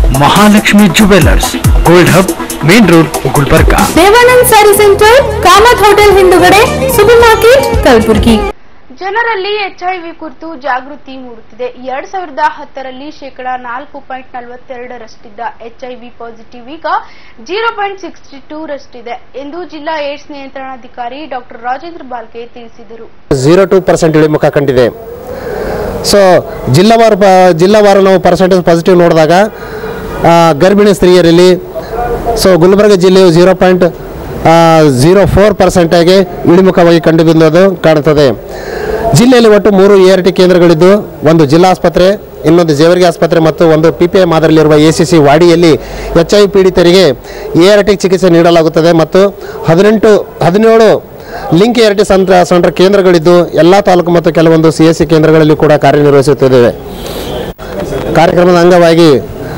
Mahalakshmi jewellers gold hub main road Gulbarga Devanand sari centre Kamath hotel ಹಿಂದುಗಡೆ super market Kalaburagi ಜನರಲ್ಲಿ HIV ಕುರಿತು ಜಾಗೃತಿ ಮೂಡುತ್ತಿದೆ ಎರಡ್ ಸಾವಿರದ ಹತ್ತರಲ್ಲಿ ಶೇಕಡಾ ನಾಲ್ಕು ಪಾಯಿಂಟ್ ನಲವತ್ತೆರಡರಷ್ಟಿದ್ದ ಎಚ್ಐವಿ ಪಾಸಿಟಿವ್ ಈಗ ಜೀರೋ ಪಾಯಿಂಟ್ ಸಿಕ್ಸ್ಟಿ ಟೂ ರಷ್ಟಿದೆ ಎಂದು ಜಿಲ್ಲಾ ಏಡ್ಸ್ ನಿಯಂತ್ರಣಾಧಿಕಾರಿ ಡಾಕ್ಟರ್ ರಾಜೇಂದ್ರ ಬಾಲ್ಕೆ ತಿಳಿಸಿದರು ಝೀರೋ ಟು ಪರ್ಸೆಂಟ್ ಇಳಿಮುಖ ಕಂಡಿದೆ ಸೊ ಜಿಲ್ಲಾವಾರು ಪ ಜಿಲ್ಲಾವಾರು ನಾವು ಪರ್ಸೆಂಟೇಜ್ ಪಾಸಿಟಿವ್ ನೋಡಿದಾಗ ಆ, ಗರ್ಭಿಣಿ ಸ್ತ್ರೀಯರಲ್ಲಿ ಸೊ ಗುಲ್ಬರ್ಗ ಜಿಲ್ಲೆಯು ಝೀರೋ ಪಾಯಿಂಟ್ ಝೀರೋ ಫೋರ್ ಪರ್ಸೆಂಟಾಗಿ ಇಳಿಮುಖವಾಗಿ ಕಂಡುಬಂದದ್ದು ಕಾಣುತ್ತದೆ ಜಿಲ್ಲೆಯಲ್ಲಿ ಒಟ್ಟು ಮೂರು ಎ ಆರ್ ಟಿ ಕೇಂದ್ರಗಳಿದ್ದು ಒಂದು ಜಿಲ್ಲಾ ಆಸ್ಪತ್ರೆ ಇನ್ನೊಂದು ಜೇವರ್ಗಿ ಆಸ್ಪತ್ರೆ ಮತ್ತು ಒಂದು ಪಿ ಪಿ ಐ ಮಾದರಿಯಲ್ಲಿರುವ ಎ ಸಿ ಸಿ ವಾಡಿಯಲ್ಲಿ ಎಚ್ ಐ ಪೀಡಿತರಿಗೆ ಎ ಆರ್ ಟಿ ಚಿಕಿತ್ಸೆ ನೀಡಲಾಗುತ್ತದೆ ಮತ್ತು ಹದಿನೆಂಟು ಹದಿನೇಳು link A R T centre centre ಕೇಂದ್ರಗಳಿದ್ದು ಎಲ್ಲ ತಾಲೂಕು ಮತ್ತು ಕೆಲವೊಂದು ಸಿ ಎಸ್ ಸಿ ಕೇಂದ್ರಗಳಲ್ಲಿ ಕೂಡ ಕಾರ್ಯನಿರ್ವಹಿಸುತ್ತಿದ್ದೇವೆ ಕಾರ್ಯಕ್ರಮದ ಅಂಗವಾಗಿ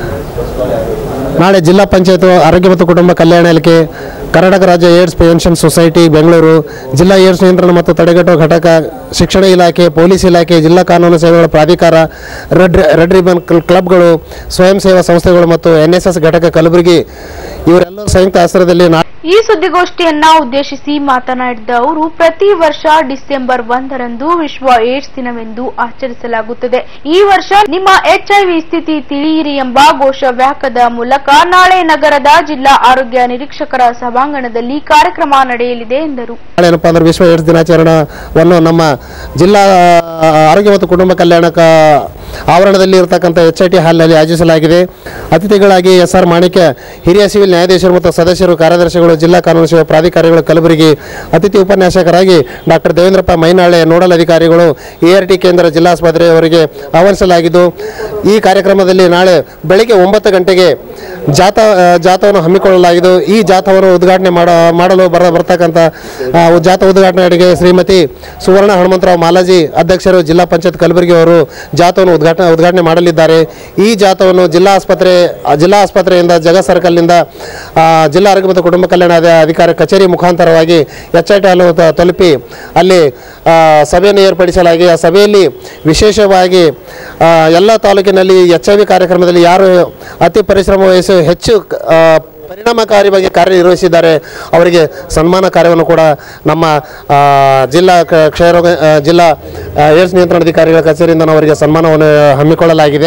ನಾಳೆ ಜಿಲ್ಲಾ ಪಂಚಾಯತ್ ಆರೋಗ್ಯ ಮತ್ತು ಕುಟುಂಬ ಕಲ್ಯಾಣ ಇಲಾಖೆ ಕರ್ನಾಟಕ ರಾಜ್ಯ ಏಡ್ಸ್ ಪೆನ್ಷನ್ ಸೊಸೈಟಿ ಬೆಂಗಳೂರು ಜಿಲ್ಲಾ ಏಡ್ಸ್ ನಿಯಂತ್ರಣ ಮತ್ತು ತಡೆಗಟ್ಟುವ ಘಟಕ ಶಿಕ್ಷಣ ಇಲಾಖೆ ಪೊಲೀಸ್ ಇಲಾಖೆ ಜಿಲ್ಲಾ ಕಾನೂನು ಸೇವೆಗಳ ಪ್ರಾಧಿಕಾರ ರೆಡ್ ರೆಡ್ ರಿಬನ್ ಕ್ಲ- ಕ್ಲಬ್ಗಳು ಸ್ವಯಂ ಸೇವಾ ಸಂಸ್ಥೆಗಳು ಮತ್ತು ಎನ್ ಎಸ್ ಎಸ್ ಘಟಕ ಕಲಬುರಗಿ ಇವರೆಲ್ಲರೂ ಸಂಯುಕ್ತ ಆಶ್ರಯದಲ್ಲಿ ನಾ ಈ ಸುದ್ದಿಗೋಷ್ಠಿಯನ್ನ ಉದ್ದೇಶಿಸಿ ಮಾತನಾಡಿದ ಅವರು ಪ್ರತಿ ವರ್ಷ ಡಿಸೆಂಬರ್ ಒಂದರಂದು ವಿಶ್ವ ಏಡ್ಸ್ ದಿನವೆಂದು ಆಚರಿಸಲಾಗುತ್ತದೆ ಈ ವರ್ಷ ನಿಮ್ಮ ಎಚ್ಐವಿ ಸ್ಥಿತಿ ತಿಳಿಯಿರಿ ಎಂಬ ಘೋಷವಾಕ್ಯದ ಮೂಲಕ ನಾಳೆ ನಗರದ ಜಿಲ್ಲಾ ಆರೋಗ್ಯ ನಿರೀಕ್ಷಕರ ಸಭಾಂಗಣದಲ್ಲಿ ಕಾರ್ಯಕ್ರಮ ನಡೆಯಲಿದೆ ಎಂದರು ನಾಳೆ ಏನಪ್ಪ ಅಂದ್ರೆ ವಿಶ್ವ ಏಡ್ಸ್ ದಿನಾಚರಣೆಯನ್ನು ನಮ್ಮ ಜಿಲ್ಲಾ ಆ, ಆರೋಗ್ಯ ಮತ್ತು ಕುಟುಂಬ ಕಲ್ಯಾಣ ಕ- ಆವರಣದಲ್ಲಿ ಇರತಕ್ಕಂಥ ಎಚ್ ಐ ಟಿ ಹಾಲ್ನಲ್ಲಿ ಆಯೋಜಿಸಲಾಗಿದೆ ಅತಿಥಿಗಳಾಗಿ ಎಸ್ ಆರ್ ಮಾಣಿಕ್ಯ ಹಿರಿಯ ಸಿವಿಲ್ ನ್ಯಾಯಾಧೀಶರು ಮತ್ತು ಸದಸ್ಯರು ಕಾರ್ಯದರ್ಶಿಗಳು ಜಿಲ್ಲಾ ಕಾನೂನು ಸೇವಾ ಪ್ರಾಧಿಕಾರಿಗಳು ಕಲಬುರಗಿ ಅತಿಥಿ ಉಪನ್ಯಾಸಕರಾಗಿ ಡಾಕ್ಟರ್ ದೇವೇಂದ್ರಪ್ಪ ಮೈನಾಳೆ ನೋಡಲ್ ಅಧಿಕಾರಿಗಳು ಎ ಆರ್ ಟಿ ಕೇಂದ್ರ ಜಿಲ್ಲಾಸ್ಪತ್ರೆಯವರಿಗೆ ಆಹ್ವಾನಿಸಲಾಗಿದ್ದು ಈ ಕಾರ್ಯಕ್ರಮದಲ್ಲಿ ನಾಳೆ ಬೆಳಗ್ಗೆ ಒಂಬತ್ತು ಗಂಟೆಗೆ ಜಾಥ ಆ, ಜಾಥವನ್ನು ಹಮ್ಮಿಕೊಳ್ಳಲಾಗಿದ್ದು ಈ ಜಾಥವನ್ನು ಉದ್ಘಾಟನೆ ಮಾಡ ಮಾಡಲು ಬರ ಬರ್ತಕ್ಕಂಥ ಆ, ಜಾಥ ಉದ್ಘಾಟನೆಗೆ ಶ್ರೀಮತಿ ಸುವರ್ಣ ಹನುಮಂತರಾವ್ ಮಾಲಾಜಿ ಅಧ್ಯಕ್ಷರು ಜಿಲ್ಲಾ ಪಂಚಾಯತ್ ಕಲಬುರಗಿ ಅವರು ಜಾಥವನ್ನು ಉದ್ಘಾಟನೆ ಉದ್ಘಾಟನೆ ಮಾಡಲಿದ್ದಾರೆ ಈ ಜಾಥವನ್ನು ಜಿಲ್ಲಾ ಆಸ್ಪತ್ರೆ ಆ, ಜಿಲ್ಲಾ ಆಸ್ಪತ್ರೆಯಿಂದ ಜಗ ಸರ್ಕಲ್ನಿಂದ ಆ, ಜಿಲ್ಲಾ ಆರೋಗ್ಯ ಮತ್ತು ಕುಟುಂಬ ಕಲ್ಯಾಣ ಅಧ- ಅಧಿಕಾರಿ ಕಚೇರಿ ಮುಖಾಂತರವಾಗಿ ಎಚ್ ಐ ಟಿ ಹಾಲು ತ- ತಲುಪಿ ಅಲ್ಲಿ ಆ, ಸಭೆಯನ್ನು ಏರ್ಪಡಿಸಲಾಗಿ ಆ ಸಭೆಯಲ್ಲಿ ವಿಶೇಷವಾಗಿ ಆ, ಎಲ್ಲ ತಾಲೂಕಿನಲ್ಲಿ ಎಚ್ ಐ ವಿ ಕಾರ್ಯಕ್ರಮದಲ್ಲಿ ಯಾರು ಅತಿ ಪರಿಶ್ರಮ ವಹಿಸಿ ಹೆಚ್ಚು ಆ, ಪರಿಣಾಮಕಾರಿಯಾಗಿ ಕಾರ್ಯನಿರ್ವಹಿಸಿದ್ದಾರೆ ಅವರಿಗೆ ಸನ್ಮಾನ ಕಾರ್ಯವನ್ನು ಕೂಡ ನಮ್ಮ ಆ, ಜಿಲ್ಲಾ ಕ- ಕ್ಷಯರೋಗ ಆ, ಜಿಲ್ಲಾ ಆ, ಏಡ್ಸ್ ನಿಯಂತ್ರಣಾಧಿಕಾರಿಗಳ ಕಚೇರಿಯಿಂದ ನಾವು ಅವರಿಗೆ ಸನ್ಮಾನವನ್ನು ಹಮ್ಮಿಕೊಳ್ಳಲಾಗಿದೆ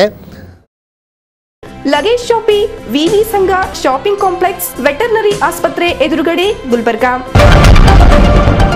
ಲಗೇಜ್ ಶಾಪಿ ವಿವಿ ಸಂಘ ಶಾಪಿಂಗ್ ಕಾಂಪ್ಲೆಕ್ಸ್ ವೆಟರ್ನರಿ ಆಸ್ಪತ್ರೆ ಎದುರುಗಡೆ ಗುಲ್ಬರ್ಗಾ